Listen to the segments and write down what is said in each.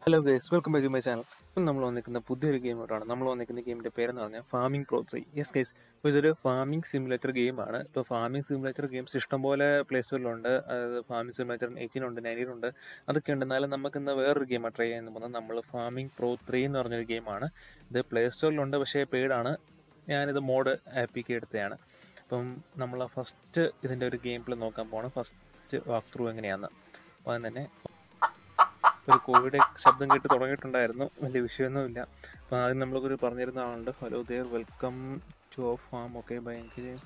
hello guys welcome back to my channel ഇപ്പം നമ്മൾ വന്നിരിക്കുന്ന പുതിയൊരു ഗെയിമോട്ടാണ് നമ്മൾ വന്നിരിക്കുന്ന ഗെയിമിൻ്റെ പേരെന്ന് പറഞ്ഞാൽ farming pro three yes guys അപ്പോൾ ഇതൊരു ഫാമിംഗ് സിമുലേറ്റർ ഗെയിമാണ് ഇപ്പോൾ ഫാമിംഗ് സിമുലേറ്റർ ഗെയിംസ് ഇഷ്ടംപോലെ പ്ലേ സ്റ്റോറിലുണ്ട് അതായത് ഫാമിംഗ് സിമുലേറ്റർ എയ്റ്റീൻ ഉണ്ട് നയൻറ്റീൻ ഉണ്ട് അതൊക്കെ ഉണ്ട് എന്നാലും നമുക്ക് ഇന്ന് വേറൊരു ഗെയിമാണ് ട്രൈ ചെയ്യാൻ പോകുന്നത് നമ്മൾ ഫാമിംഗ് പ്രോ ത്രീ എന്ന് പറഞ്ഞൊരു ഗെയിമാണ് ഇത് പ്ലേ സ്റ്റോറിലുണ്ട് പക്ഷേ പെയ്ഡാണ് ഞാനിത് മോഡ് ആപ്പിക്ക് എടുത്തതാണ് അപ്പം നമ്മൾ ഫസ്റ്റ് ഇതിൻ്റെ ഒരു ഗെയിം പ്ലേ നോക്കാൻ പോകണം ഫസ്റ്റ് വാക്ക് ത്രൂ എങ്ങനെയാണെന്ന് അപ്പോൾ അതിന് തന്നെ ഒരു കോവിഡ് ശബ്ദം കേട്ട് തുടങ്ങിയിട്ടുണ്ടായിരുന്നു വലിയ വിഷയമൊന്നുമില്ല അപ്പോൾ ആദ്യം നമ്മളൊരു പറഞ്ഞിരുന്ന ആളുണ്ട് hello there welcome to our farm okay ഭയങ്കര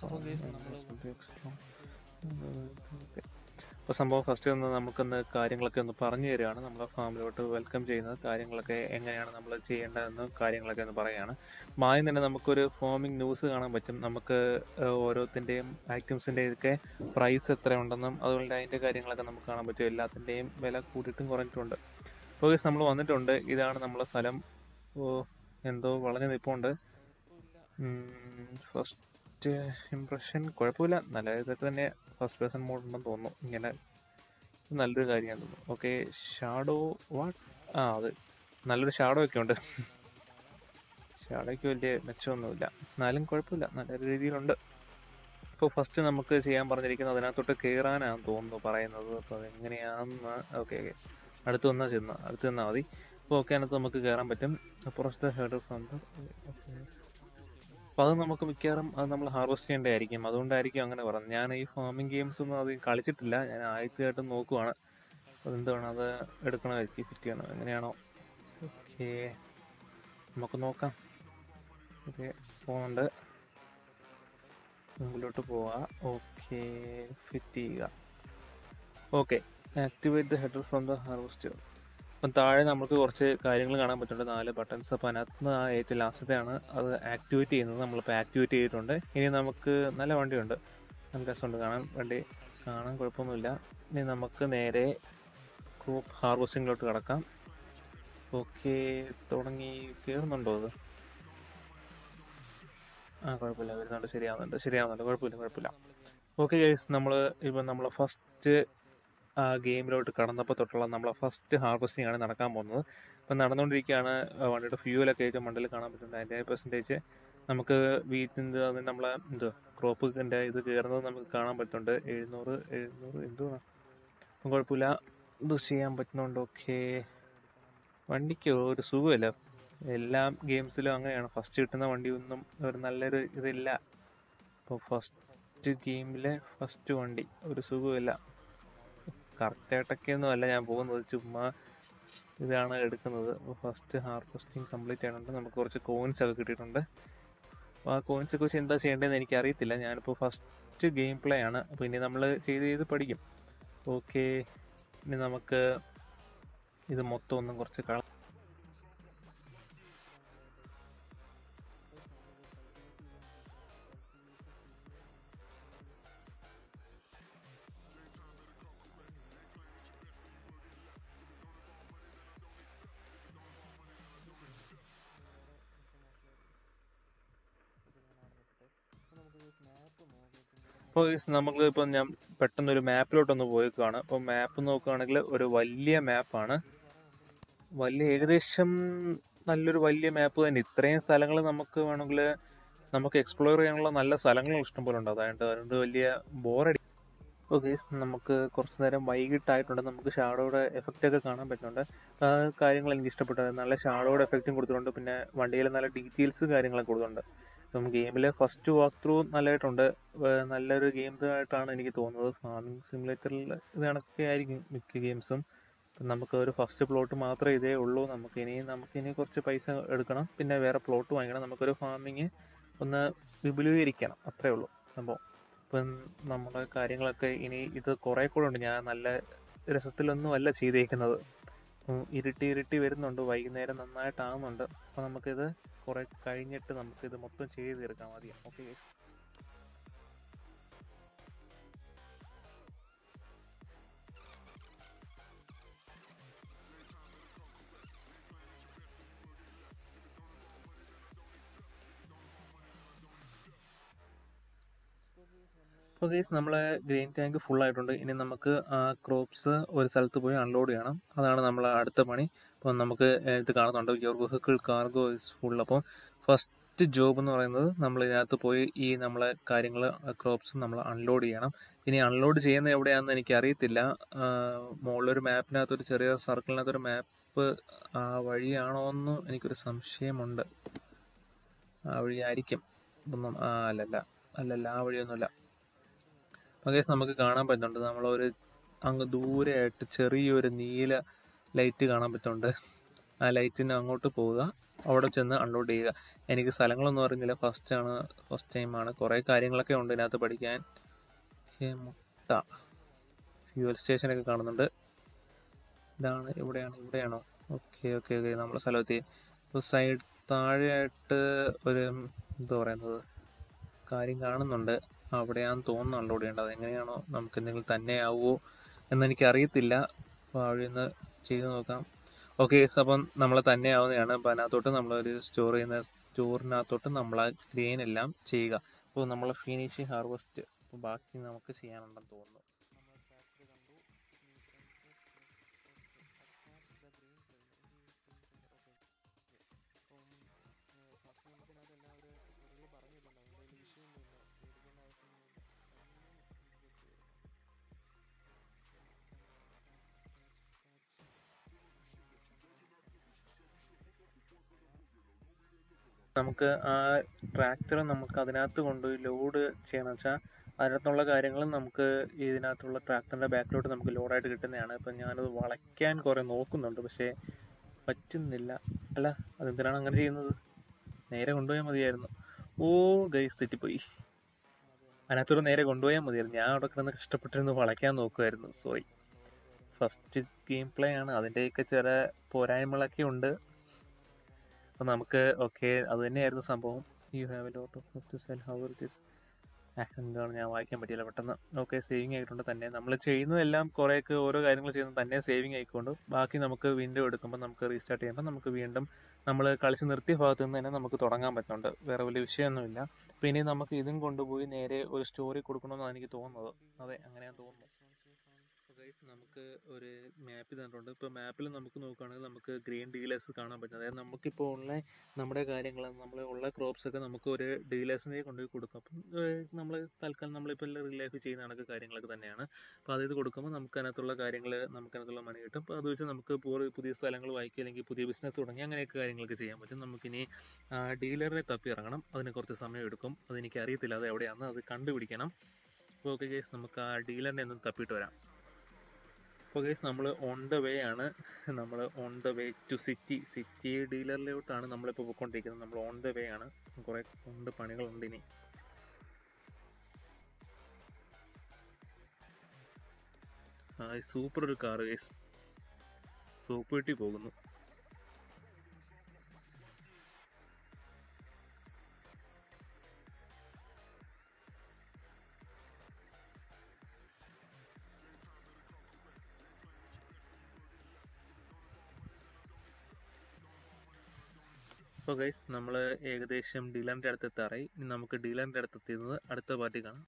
അപ്പോൾ സംഭവം ഫസ്റ്റ് ഒന്ന് നമുക്കൊന്ന് കാര്യങ്ങളൊക്കെ ഒന്ന് പറഞ്ഞു തരികയാണ് നമ്മളെ ഫാമിലോട്ട് വെൽക്കം ചെയ്യുന്നത് കാര്യങ്ങളൊക്കെ എങ്ങനെയാണ് നമ്മൾ ചെയ്യേണ്ടതെന്ന് കാര്യങ്ങളൊക്കെ ഒന്ന് പറയുകയാണ് ആദ്യം തന്നെ നമുക്കൊരു ഫാമിംഗ് ന്യൂസ് കാണാൻ പറ്റും നമുക്ക് ഓരോത്തിൻ്റെയും ഐറ്റംസിൻ്റെയും ഒക്കെ പ്രൈസ് എത്ര ഉണ്ടെന്നും അതുപോലെ അതിൻ്റെ കാര്യങ്ങളൊക്കെ നമുക്ക് കാണാൻ പറ്റും എല്ലാത്തിൻ്റെയും വില കൂട്ടിയിട്ടും കുറഞ്ഞിട്ടുണ്ട് അപ്പോൾ നമ്മൾ വന്നിട്ടുണ്ട് ഇതാണ് നമ്മളെ സ്ഥലം ഓ എന്തോ വളഞ്ഞു നിൽപ്പുണ്ട് ഫസ്റ്റ് ഇംപ്രഷൻ കുഴപ്പമില്ല നല്ല ഇതൊക്കെ തന്നെ ഫസ്റ്റ് പേഴ്സൺ മോഡ് ഉണ്ടെന്ന് തോന്നുന്നു ഇങ്ങനെ നല്ലൊരു കാര്യമാണ് തോന്നുന്നു ഓക്കെ ഷാഡോ വാട്ട് ആ അത് നല്ലൊരു ഷാഡോ ഒക്കെ ഉണ്ട് ഷാഡോയ്ക്ക് വലിയ മെച്ചമൊന്നുമില്ല എന്നാലും കുഴപ്പമില്ല നല്ല രീതിയിലുണ്ട് ഇപ്പോൾ ഫസ്റ്റ് നമുക്ക് ചെയ്യാൻ പറഞ്ഞിരിക്കുന്നത് അതിനകത്തോട്ട് കയറാനാണ് തോന്നുന്നു പറയുന്നത് അപ്പോൾ അതെങ്ങനെയാണെന്ന് ഓക്കെ ഓക്കെ അടുത്ത് വന്നാൽ ചെന്ന് അടുത്ത് വന്നാൽ മതി അപ്പോൾ ഓക്കെ അതിനകത്ത് നമുക്ക് കയറാൻ പറ്റും പുറത്തെ ഹെഡ് ഫ്രണ്ട് അപ്പോൾ അത് നമുക്ക് മിക്കവാറും അത് നമ്മൾ ഹാർവെസ്റ്റ് ചെയ്യേണ്ടതായിരിക്കും അതുകൊണ്ടായിരിക്കും അങ്ങനെ പറഞ്ഞത് ഞാൻ ഈ ഫാമിംഗ് ഗെയിംസ് ഒന്നും അത് കളിച്ചിട്ടില്ല ഞാൻ ആദ്യമായിട്ട് നോക്കുവാണ് അതെന്താണ് അത് എടുക്കണമായിരിക്കും ഫിറ്റ് ചെയ്യണം എങ്ങനെയാണോ ഓക്കെ നമുക്ക് നോക്കാം ഓക്കെ പോകുന്നുണ്ട് മുമ്പിലോട്ട് പോവുക ഓക്കെ ഫിറ്റ് ചെയ്യുക okay activate the header from the harvester അപ്പം താഴെ നമുക്ക് കുറച്ച് കാര്യങ്ങൾ കാണാൻ പറ്റുന്നുണ്ട് നാല് ബട്ടൺസ് അപ്പോൾ അതിനകത്ത് ആ ഏറ്റവും ലാസ്റ്റത്തെയാണ് അത് ആക്ടിവേറ്റ് ചെയ്യുന്നത് നമ്മളിപ്പോൾ ആക്ടിവേറ്റ് ചെയ്തിട്ടുണ്ട് ഇനി നമുക്ക് നല്ല വണ്ടിയുണ്ട് നല്ല രസമുണ്ട് കാണാൻ വണ്ടി കാണാൻ കുഴപ്പമൊന്നുമില്ല ഇനി നമുക്ക് നേരെ ക്രോപ്പ് ഹാർവസ്റ്റിങ്ങിലോട്ട് കിടക്കാം ഓക്കെ തുടങ്ങി കയറുന്നുണ്ടോ അത് ആ കുഴപ്പമില്ല വരുന്നുണ്ട് ശരിയാവുന്നുണ്ട് ശരിയാവുന്നുണ്ട് കുഴപ്പമില്ല കുഴപ്പമില്ല ഓക്കെ ഗൈസ് നമ്മൾ ഇപ്പം നമ്മൾ ഫസ്റ്റ് ആ ഗെയിമിലോട്ട് കടന്നപ്പോൾ തൊട്ടുള്ള നമ്മളെ ഫസ്റ്റ് ഹാർവസ്റ്റിംഗ് ആണ് നടക്കാൻ പോകുന്നത് അപ്പം നടന്നുകൊണ്ടിരിക്കുകയാണ് വണ്ടിയുടെ ഫ്യൂവലൊക്കെ ഏറ്റവും മണ്ടയിൽ കാണാൻ പറ്റുന്നുണ്ട് അതിൻ്റെ പെർസെൻറ്റേജ് നമുക്ക് വീട്ടിൽ അത് നമ്മളെ എന്തോ ക്രോപ്പിൻ്റെ ഇത് കയറുന്നത് നമുക്ക് കാണാൻ പറ്റുന്നുണ്ട് എഴുന്നൂറ് എഴുന്നൂറ് എന്തുവാണ് അപ്പം കുഴപ്പമില്ല ഇത് ചെയ്യാൻ പറ്റുന്നുണ്ട് ഓക്കെ വണ്ടിക്ക് ഒരു സുഖമില്ല എല്ലാ ഗെയിംസിലും അങ്ങനെയാണ് ഫസ്റ്റ് കിട്ടുന്ന വണ്ടി ഒന്നും ഒരു നല്ലൊരു ഇതില്ല അപ്പോൾ ഫസ്റ്റ് ഗെയിമിലെ ഫസ്റ്റ് വണ്ടി ഒരു സുഖമില്ല കറക്റ്റായിട്ടൊക്കെയൊന്നും അല്ല ഞാൻ പോകുന്നത് ചുമ്മാ ഇതാണ് എടുക്കുന്നത് ഫസ്റ്റ് ഹാർവസ്റ്റിംഗ് കംപ്ലീറ്റ് ആയതുകൊണ്ട് നമുക്ക് കുറച്ച് കോയിൻസ് ഒക്കെ കിട്ടിയിട്ടുണ്ട് അപ്പോൾ ആ കോയിൻസെ കുറിച്ച് എന്താ ചെയ്യേണ്ടതെന്ന് എനിക്ക് അറിയത്തില്ല ഞാനിപ്പോൾ ഫസ്റ്റ് ഗെയിം പ്ലേ ആണ് അപ്പോൾ ഇനി നമ്മൾ ചെയ്ത് ചെയ്ത് പഠിക്കും ഓക്കെ ഇനി നമുക്ക് ഇത് മൊത്തം ഒന്നും കുറച്ച് കള അപ്പോൾ നമുക്ക് ഇപ്പം ഞാൻ പെട്ടെന്നൊരു മാപ്പിലോട്ടൊന്ന് പോയേക്കാണ് അപ്പോൾ മാപ്പ് നോക്കുകയാണെങ്കിൽ ഒരു വലിയ മാപ്പാണ് വലിയ ഏകദേശം നല്ലൊരു വലിയ മാപ്പ് തന്നെ ഇത്രയും സ്ഥലങ്ങൾ നമുക്ക് വേണമെങ്കിൽ നമുക്ക് എക്സ്പ്ലോർ ചെയ്യാനുള്ള നല്ല സ്ഥലങ്ങൾ ഇഷ്ടംപോലെ ഉണ്ട് അതായത് അതുകൊണ്ട് വലിയ ബോറടി ഓക്കെ നമുക്ക് കുറച്ച് നേരം വൈകിട്ടായിട്ടുണ്ട് നമുക്ക് ഷാഡോയുടെ എഫക്റ്റ് ഒക്കെ കാണാൻ പറ്റുന്നുണ്ട് ആ കാര്യങ്ങൾ എനിക്ക് ഇഷ്ടപ്പെട്ടത് നല്ല ഷാഡോയുടെ എഫക്റ്റും കൊടുത്തിട്ടുണ്ട് പിന്നെ വണ്ടിയിൽ നല്ല ഡീറ്റെയിൽസ് കാര്യങ്ങളൊക്കെ കൊടുത്തിട്ടുണ്ട് അപ്പം ഗെയിമിലെ ഫസ്റ്റ് വാക്ക് ത്രൂ നല്ലതായിട്ടുണ്ട് നല്ലൊരു ഗെയിം ആയിട്ടാണ് എനിക്ക് തോന്നുന്നത് ഫാമിംഗ് സിമുലേറ്ററിൽ ഇത് കണക്കെ ആയിരിക്കും മിക്ക ഗെയിംസും നമുക്ക് ഒരു ഫസ്റ്റ് പ്ലോട്ട് മാത്രമേ ഇതേ ഉള്ളൂ നമുക്ക് ഇനി നമുക്ക് ഇനി കുറച്ച് പൈസ എടുക്കണം പിന്നെ വേറെ പ്ലോട്ട് വാങ്ങിക്കണം നമുക്കൊരു ഫാമിങ് ഒന്ന് വിപുലീകരിക്കണം അത്രേ ഉള്ളൂ സംഭവം ഇപ്പം നമ്മുടെ കാര്യങ്ങളൊക്കെ ഇനി ഇത് കുറേ കൂടെ ഉണ്ട് ഞാൻ നല്ല രസത്തിലൊന്നും അല്ല ചെയ്തേക്കുന്നത് ഇരുട്ടി ഇരുട്ടി വരുന്നുണ്ട് വൈകുന്നേരം നന്നായിട്ടാകുന്നുണ്ട് അപ്പോൾ നമുക്കിത് കുറെ കഴിഞ്ഞിട്ട് നമുക്കിത് മൊത്തം ചെയ്ത് തീർക്കാം ആദ്യം ഓക്കെ അപ്പോൾ ഗൈസ് നമ്മളെ ഗ്രീൻ ടാങ്ക് ഫുൾ ആയിട്ടുണ്ട് ഇനി നമുക്ക് ആ ക്രോപ്സ് ഒരു സ്ഥലത്ത് പോയി അൺലോഡ് ചെയ്യണം അതാണ് നമ്മളെ അടുത്ത പണി അപ്പോൾ നമുക്ക് ഇത് കാണുന്നുണ്ട് your vehicle cargo is full അപ്പോൾ ഫസ്റ്റ് ജോബ് എന്ന് പറയുന്നത് നമ്മൾ ഇതിനകത്ത് പോയി ഈ നമ്മളെ കാര്യങ്ങൾ ക്രോപ്സ് നമ്മൾ അൺലോഡ് ചെയ്യണം ഇനി അൺലോഡ് ചെയ്യുന്നത് എവിടെയാണെന്ന് എനിക്ക് അറിയത്തില്ല മുകളിലൊരു മാപ്പിനകത്ത് ഒരു ചെറിയ സർക്കിളിനകത്തൊരു മാപ്പ് ആ വഴിയാണോ എന്ന് എനിക്കൊരു സംശയമുണ്ട് ആ വഴിയായിരിക്കും ഒന്നും ആ അല്ലല്ല അല്ലല്ല ആ വഴിയൊന്നുമല്ല അപ്പോൾ കേസ് നമുക്ക് കാണാൻ പറ്റുന്നുണ്ട് നമ്മളൊരു അങ്ങ് ദൂരെയായിട്ട് ചെറിയൊരു നീല ലൈറ്റ് കാണാൻ പറ്റുന്നുണ്ട് ആ ലൈറ്റിന് അങ്ങോട്ട് പോവുക അവിടെ ചെന്ന് അൺലോഡ് ചെയ്യുക എനിക്ക് സ്ഥലങ്ങളൊന്നും അറിഞ്ഞില്ല ഫസ്റ്റ് ആണ് ഫസ്റ്റ് ടൈമാണ് കുറേ കാര്യങ്ങളൊക്കെ ഉണ്ട് ഇതിനകത്ത് പഠിക്കാൻ ഓക്കേ, മുട്ട ഫ്യൂവൽ സ്റ്റേഷനൊക്കെ കാണുന്നുണ്ട് ഇതാണ് ഇവിടെയാണ് ഇവിടെയാണോ ഓക്കെ ഓക്കെ ഓക്കെ നമ്മുടെ സ്ഥലമെത്തി ഇപ്പോൾ സൈഡ് താഴെയായിട്ട് ഒരു എന്താ പറയുന്നത് കാര്യം കാണുന്നുണ്ട് അവിടെയാന്ന് തോന്നുന്നു അൺലോഡ് ചെയ്യേണ്ടത് എങ്ങനെയാണോ നമുക്ക് എന്തെങ്കിലും തന്നെ ആവുമോ എന്നെനിക്ക് അറിയത്തില്ല അപ്പോൾ അവിടെ നിന്ന് ചെയ്ത് നോക്കാം ഓക്കെ അപ്പം നമ്മൾ തന്നെ ആവുന്നതാണ് അപ്പോൾ അതിനകത്തോട്ട് നമ്മളൊരു സ്റ്റോർ ചെയ്യുന്ന സ്റ്റോറിനകത്തോട്ട് നമ്മൾ ആ ഗ്രെയിൻ എല്ലാം ചെയ്യുക അപ്പോൾ നമ്മൾ ഫിനിഷിങ് ഹാർവസ്റ്റ് അപ്പോൾ ബാക്കി നമുക്ക് ചെയ്യാനുണ്ടെന്ന് തോന്നുന്നു നമുക്ക് ആ ട്രാക്ടർ നമുക്ക് അതിനകത്ത് കൊണ്ടുപോയി ലോഡ് ചെയ്യണം വെച്ചാൽ അതിനകത്തുള്ള കാര്യങ്ങൾ നമുക്ക് ഇതിനകത്തുള്ള ട്രാക്ടറിൻ്റെ ബാക്കിലോട്ട് നമുക്ക് ലോഡായിട്ട് കിട്ടുന്നതാണ് ഇപ്പം ഞാനത് വളയ്ക്കാൻ കുറേ നോക്കുന്നുണ്ട് പക്ഷേ പറ്റുന്നില്ല അല്ല അതെന്തിനാണ് അങ്ങനെ ചെയ്യുന്നത് നേരെ കൊണ്ടുപോയാൽ മതിയായിരുന്നു ഓ ഗൈസ് തെറ്റിപ്പോയി അതിനകത്തൂടെ നേരെ കൊണ്ടുപോയാൽ മതിയായിരുന്നു ഞാൻ അവിടെ കിടന്ന് കഷ്ടപ്പെട്ടിരുന്ന് വളയ്ക്കാൻ നോക്കുമായിരുന്നു സോറി ഫസ്റ്റ് ഗെയിം പ്ലേ ആണ് അതിൻ്റെയൊക്കെ ചില പോരായ്മകളൊക്കെ ഉണ്ട് അപ്പോൾ നമുക്ക് ഓക്കെ അത് തന്നെയായിരുന്നു സംഭവം you have a lot of to sell how this എന്താണ് ഞാൻ വായിക്കാൻ പറ്റിയില്ല പെട്ടെന്ന് ഓക്കെ സേവിങ് ആയിട്ടുണ്ട് തന്നെ നമ്മൾ ചെയ്യുന്നതെല്ലാം കുറേയൊക്കെ ഓരോ കാര്യങ്ങൾ ചെയ്യുന്നത് തന്നെ സേവിങ് ആയിക്കൊണ്ട് ബാക്കി നമുക്ക് വീണ്ടും എടുക്കുമ്പോൾ നമുക്ക് റീസ്റ്റാർട്ട് ചെയ്യുമ്പോൾ നമുക്ക് വീണ്ടും നമ്മൾ കളിച്ച് നിർത്തിയ ഭാഗത്ത് നിന്ന് തന്നെ നമുക്ക് തുടങ്ങാൻ പറ്റുന്നുണ്ട് വേറെ വലിയ വിഷയമൊന്നുമില്ല അപ്പോൾ ഇനി നമുക്ക് ഇതും കൊണ്ടുപോയി നേരെ ഒരു സ്റ്റോറി കൊടുക്കണമെന്നാണ് എനിക്ക് തോന്നുന്നത് അതെ അങ്ങനെയാണ് തോന്നുന്നത് ഗൈസ് നമുക്ക് ഒരു മാപ്പ് തന്നിട്ടുണ്ട് ഇപ്പോൾ മാപ്പിൽ നമുക്ക് നോക്കുകയാണെങ്കിൽ നമുക്ക് ഗ്രീൻ ഡീലേഴ്സ് കാണാൻ പറ്റും അതായത് നമുക്കിപ്പോൾ ഉള്ള നമ്മുടെ കാര്യങ്ങൾ നമ്മൾ ഉള്ള ക്രോപ്സ് ഒക്കെ നമുക്ക് ഒരു ഡീലേഴ്സിനെ കൊണ്ടുപോയി കൊടുക്കും അപ്പം നമ്മൾ തൽക്കാലം നമ്മളിപ്പോൾ റിയൽ ലൈഫ് ചെയ്യുന്ന കണക്ക് കാര്യങ്ങളൊക്കെ തന്നെയാണ് അപ്പോൾ അത് ഇത് കൊടുക്കുമ്പോൾ നമുക്ക് അതിനകത്തുള്ള കാര്യങ്ങൾ നമുക്ക് അതിനകത്തുള്ള മണി കിട്ടും അപ്പോൾ അത് വെച്ച് നമുക്ക് പുതിയ പുതിയ സ്ഥലങ്ങൾ വായിക്കുക അല്ലെങ്കിൽ പുതിയ ബിസിനസ് തുടങ്ങി അങ്ങനെയൊക്കെ കാര്യങ്ങളൊക്കെ ചെയ്യാൻ പറ്റും നമുക്കിനി ഡീലറിനെ തപ്പി ഇറങ്ങണം അതിന് കുറച്ച് സമയം എടുക്കും അതെനിക്ക് അറിയത്തില്ല അത് എവിടെയാണെന്ന് അത് കണ്ടുപിടിക്കണം അപ്പോൾ ഓക്കെ കേസ് നമുക്ക് ആ ഡീലറിനെ ഒന്ന് തപ്പിയിട്ട് വരാം അപ്പോൾ ഗൈസ് നമ്മൾ ഓൺ ദ വേ ആണ് നമ്മൾ on the way to city city ഡീലറിലോട്ടാണ് നമ്മളിപ്പോൾ പോയിക്കൊണ്ടിരിക്കുന്നത് നമ്മൾ ഓൺ ദ വേ ആണ് കുറേ ഉണ്ട് പണികളുണ്ട് ഇനി ആ സൂപ്പർ ഒരു കാർ ഗൈസ് സോപ്പ് വെട്ടി പോകുന്നു അപ്പോൾ ഗൈസ് നമ്മൾ ഏകദേശം ഡീലറിൻ്റെ അടുത്ത് എത്താറായി ഇനി നമുക്ക് ഡീലറിൻ്റെ അടുത്ത് എത്തിയത് അടുത്ത പാർട്ടി കാണാം